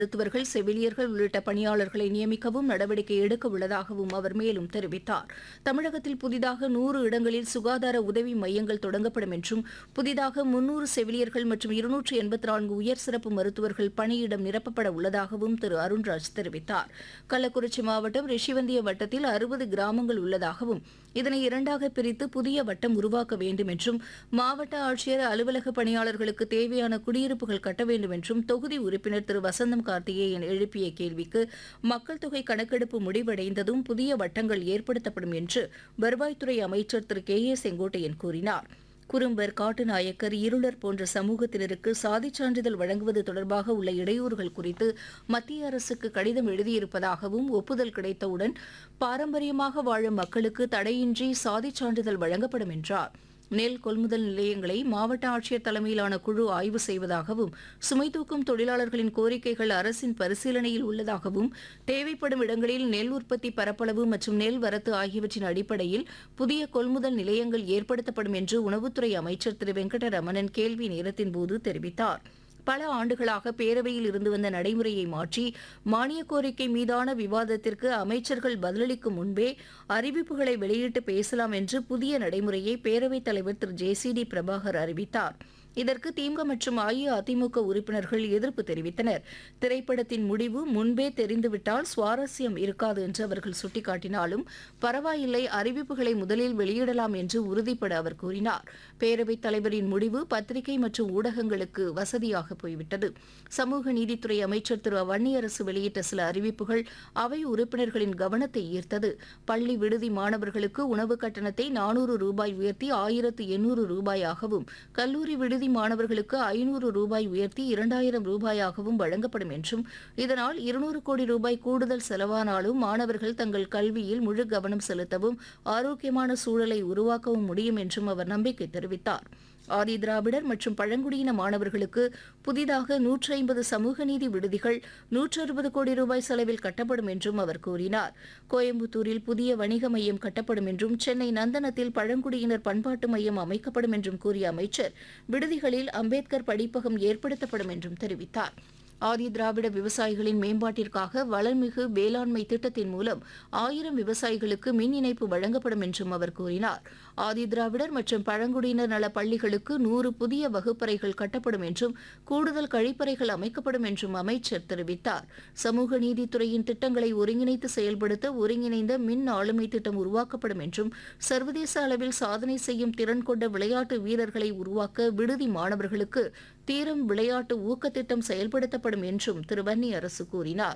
மருத்துவர்கள் செவிலியர்கள் உள்ளிட்ட பணியாளர்களை நியமிக்கவும் நடவடிக்கை எடுக்க உள்ளதாகவும் அவர் மேலும் தெரிவித்தார் தமிழகத்தில் புதிதாக நூறு இடங்களில் சுகாதார உதவி மையங்கள் தொடங்கப்படும் என்றும் புதிதாக முன்னூறு செவிலியர்கள் மற்றும் இருநூற்று எண்பத்தி நான்கு உயர் சிறப்பு மருத்துவர்கள் பணியிடம் நிரப்பப்பட உள்ளதாகவும் திரு அருண்ராஜ் தெரிவித்தார் கள்ளக்குறிச்சி மாவட்டம் ரிஷிவந்திய வட்டத்தில் அறுபது கிராமங்கள் உள்ளதாகவும் இதனை இரண்டாக பிரித்து புதிய வட்டம் உருவாக்க வேண்டும் என்றும் மாவட்ட ஆட்சியர் அலுவலக பணியாளர்களுக்கு தேவையான குடியிருப்புகள் கட்ட வேண்டும் என்றும் தொகுதி உறுப்பினர் திரு வசந்தம் கார்த்திகேயன் எழுப்பிய கேள்விக்கு மக்கள் தொகை கணக்கெடுப்பு முடிவடைந்ததும் புதிய வட்டங்கள் ஏற்படுத்தப்படும் என்று வருவாய்த்துறை அமைச்சர் திரு கே ஏ செங்கோட்டையன் கூறினார் குறும்பர் காட்டுநாயக்கர் இருளர் போன்ற சமூகத்தினருக்கு சாதிச் சான்றிதழ் வழங்குவது தொடர்பாக உள்ள இடையூறுகள் குறித்து மத்திய அரசுக்கு கடிதம் எழுதியிருப்பதாகவும் ஒப்புதல் கிடைத்தவுடன் பாரம்பரியமாக வாழும் மக்களுக்கு தடையின்றி சாதிச் சான்றிதழ் வழங்கப்படும் என்றார் நெல் கொள்முதல் நிலையங்களை மாவட்ட ஆட்சியர் தலைமையிலான குழு ஆய்வு செய்வதாகவும் சுமை தூக்கும் தொழிலாளர்களின் கோரிக்கைகள் அரசின் பரிசீலனையில் உள்ளதாகவும் தேவைப்படும் இடங்களில் நெல் உற்பத்தி பரப்பளவு மற்றும் நெல் வரத்து ஆகியவற்றின் அடிப்படையில் புதிய கொள்முதல் நிலையங்கள் ஏற்படுத்தப்படும் என்று உணவுத்துறை அமைச்சர் திரு வெங்கடரமணன் கேள்வி நேரத்தின் போது தெரிவித்தார் பல ஆண்டுகளாக பேரவையில் இருந்து வந்த நடைமுறையை மாற்றி மானிய கோரிக்கை மீதான விவாதத்திற்கு அமைச்சர்கள் பதிலளிக்கும் முன்பே அறிவிப்புகளை வெளியிட்டு பேசலாம் என்று புதிய நடைமுறையை பேரவைத் தலைவர் Thiru J C D Prabhakar அறிவித்தார் இதற்கு திமுக மற்றும் அஇஅதிமுக உறுப்பினர்கள் எதிர்ப்பு தெரிவித்தனர் திரைப்படத்தின் முடிவு முன்பே தெரிந்துவிட்டால் சுவாரஸ்யம் இருக்காது என்று அவர்கள் சுட்டிக்காட்டினாலும் பரவாயில்லை அறிவிப்புகளை முதலில் வெளியிடலாம் என்று உறுதிப்பட அவர் கூறினார் பேரவைத் தலைவரின் முடிவு பத்திரிகை மற்றும் ஊடகங்களுக்கு வசதியாக போய்விட்டது சமூக நீதித்துறை அமைச்சர் திரு வன்னியரசு வெளியிட்ட சில அறிவிப்புகள் அவை உறுப்பினர்களின் கவனத்தை ஈர்த்தது பள்ளி விடுதி மாணவர்களுக்கு உணவு கட்டணத்தை நானூறு ரூபாய் உயர்த்தி ஆயிரத்து எண்ணூறு ரூபாயாகவும் கல்லூரி விடுதி மாணவர்களுக்கு ஐநூறு ரூபாய் உயர்த்தி இரண்டாயிரம் ரூபாயாகவும் வழங்கப்படும் என்றும் இதனால் இருநூறு கோடி ரூபாய் கூடுதல் செலவானாலும் மாணவர்கள் தங்கள் கல்வியில் முழு கவனம் செலுத்தவும் ஆரோக்கியமான சூழலை உருவாக்கவும் முடியும் என்றும் அவர் நம்பிக்கை தெரிவித்தார் ஆதி திராவிடர் மற்றும் பழங்குடியின மாணவர்களுக்கு புதிதாக நூற்றி ஐம்பது சமூக நீதி விடுதிகள் நூற்று அறுபது கோடி ரூபாய் செலவில் கட்டப்படும் என்றும் அவர் கூறினார் கோயம்புத்தூரில் புதிய வணிக மையம் கட்டப்படும் என்றும் சென்னை நந்தனத்தில் பழங்குடியினர் பண்பாட்டு மையம் அமைக்கப்படும் என்றும் கூறிய அமைச்சர் விடுதிகளில் அம்பேத்கர் படிப்பகம் ஏற்படுத்தப்படும் என்றும் தெரிவித்தார் ஆதி திராவிட விவசாயிகளின் மேம்பாட்டிற்காக வளர்மிகு வேளாண்மை திட்டத்தின் மூலம் ஆயிரம் விவசாயிகளுக்கு மின் இணைப்பு வழங்கப்படும் என்றும் அவர் கூறினார் ஆதி திராவிடர் மற்றும் பழங்குடியினர் நல பள்ளிகளுக்கு நூறு புதிய வகுப்பறைகள் கட்டப்படும் என்றும் கூடுதல் கழிப்பறைகள் அமைக்கப்படும் என்றும் அமைச்சர் தெரிவித்தார் சமூக நீதித்துறையின் திட்டங்களை ஒருங்கிணைத்து செயல்படுத்த ஒருங்கிணைந்த மின் ஆளுமை திட்டம் உருவாக்கப்படும் என்றும் சர்வதேச அளவில் சாதனை செய்யும் திறன் கொண்ட விளையாட்டு வீரர்களை உருவாக்க விடுதி மாணவர்களுக்கு தீரம் விளையாட்டு ஊக்கத்திட்டம் செயல்படுத்தப்படும் என்றும் திரு வன்னி அரசு கூறினார்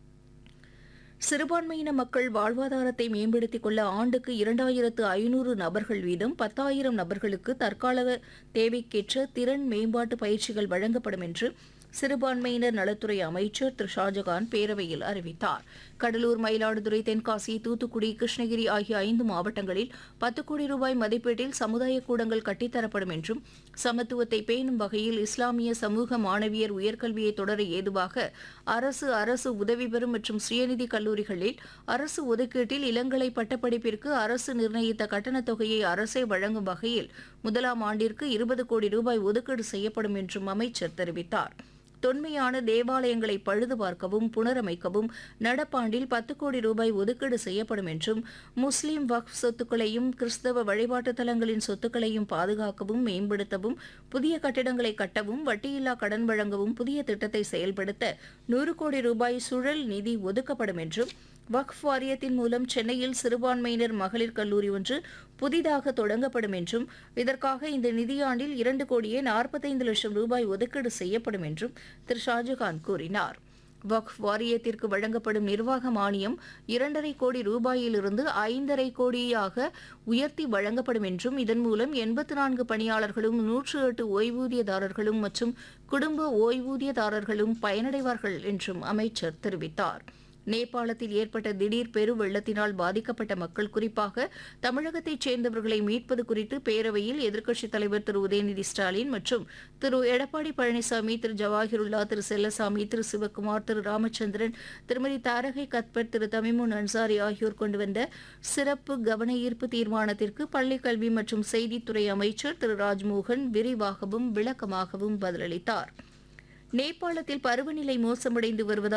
சிறுபான்மையின மக்கள் வாழ்வாதாரத்தை மேம்படுத்திக் கொள்ள ஆண்டுக்கு இரண்டாயிரத்து ஐநூறு நபர்கள் வீதம் பத்தாயிரம் நபர்களுக்கு தற்கால தேவைக்கேற்ற திறன் மேம்பாட்டு பயிற்சிகள் வழங்கப்படும் என்று சிறுபான்மையினர் நலத்துறை அமைச்சர் திரு ஷாஜகான் பேரவையில் அறிவித்தார் கடலூர் மயிலாடுதுறை தென்காசி தூத்துக்குடி கிருஷ்ணகிரி ஆகிய ஐந்து மாவட்டங்களில் பத்து கோடி ரூபாய் மதிப்பீட்டில் சமுதாய கூடங்கள் கட்டித்தரப்படும் என்றும் சமத்துவத்தை பேணும் வகையில் இஸ்லாமிய சமூக மாணவியர் உயர்கல்வியை தொடர ஏதுவாக அரசு அரசு உதவி பெறும் மற்றும் சுயநிதி கல்லூரிகளில் அரசு ஒதுக்கீட்டில் இளங்கலை பட்டப்படிப்பிற்கு அரசு நிர்ணயித்த கட்டணத் தொகையை அரசே வழங்கும் வகையில் முதலாம் ஆண்டிற்கு இருபது கோடி ரூபாய் ஒதுக்கீடு செய்யப்படும் என்றும் அமைச்சர் தெரிவித்தார் தொன்மையான தேவாலயங்களை பழுது பார்க்கவும் புனரமைக்கவும் நடப்பாண்டில் பத்து கோடி ரூபாய் ஒதுக்கீடு செய்யப்படும் என்றும் முஸ்லிம் வக்ஃப் சொத்துக்களையும் கிறிஸ்தவ வழிபாட்டு தலங்களின் சொத்துக்களையும் பாதுகாக்கவும் மேம்படுத்தவும் புதிய கட்டிடங்களை கட்டவும் வட்டியில்லா கடன் வழங்கவும் புதிய திட்டத்தை செயல்படுத்த நூறு கோடி ரூபாய் சுழல் நிதி ஒதுக்கப்படும் என்றும் வக்ஃப் வாரியத்தின் மூலம் சென்னையில் சிறுபான்மையினர் மகளிர் கல்லூரி ஒன்று புதிதாக தொடங்கப்படும் என்றும் இதற்காக இந்த நிதியாண்டில் இரண்டு கோடியே நாற்பத்தைந்து லட்சம் ரூபாய் ஒதுக்கீடு செய்யப்படும் என்றும் திரு ஷாஜகான் கூறினார் வக்ஃப் வாரியத்திற்கு வழங்கப்படும் நிர்வாக மானியம் இரண்டரை கோடி ரூபாயிலிருந்து ஐந்தரை கோடியாக உயர்த்தி வழங்கப்படும் என்றும் இதன் மூலம் எண்பத்து நான்கு பணியாளர்களும் நூற்று எட்டு ஓய்வூதியதாரர்களும் மற்றும் குடும்ப ஓய்வூதியதாரர்களும் பயனடைவார்கள் என்றும் அமைச்சர் தெரிவித்தார் நேபாளத்தில் ஏற்பட்ட திடீர் பெருவெள்ளத்தினால் பாதிக்கப்பட்ட மக்கள் குறிப்பாக தமிழகத்தைச் சேர்ந்தவர்களை மீட்பது குறித்து பேரவையில் எதிர்க்கட்சித் தலைவர் திரு உதயநிதி ஸ்டாலின் மற்றும் திரு எடப்பாடி பழனிசாமி திரு ஜவாஹிருல்லா திரு செல்லசாமி திரு சிவக்குமார் திரு ராமச்சந்திரன் திருமதி தாரகை கத்பட் திரு தமிமுன் அன்சாரி ஆகியோர் கொண்டு வந்த சிறப்பு கவன ஈர்ப்பு தீர்மானத்திற்கு பள்ளிக் கல்வி மற்றும் செய்தித்துறை அமைச்சர் திரு ராஜ்மோகன் விரிவாகவும் விளக்கமாகவும் பதிலளித்தார் நேபாளத்தில் பருவநிலை மோசமடைந்து வருவதால்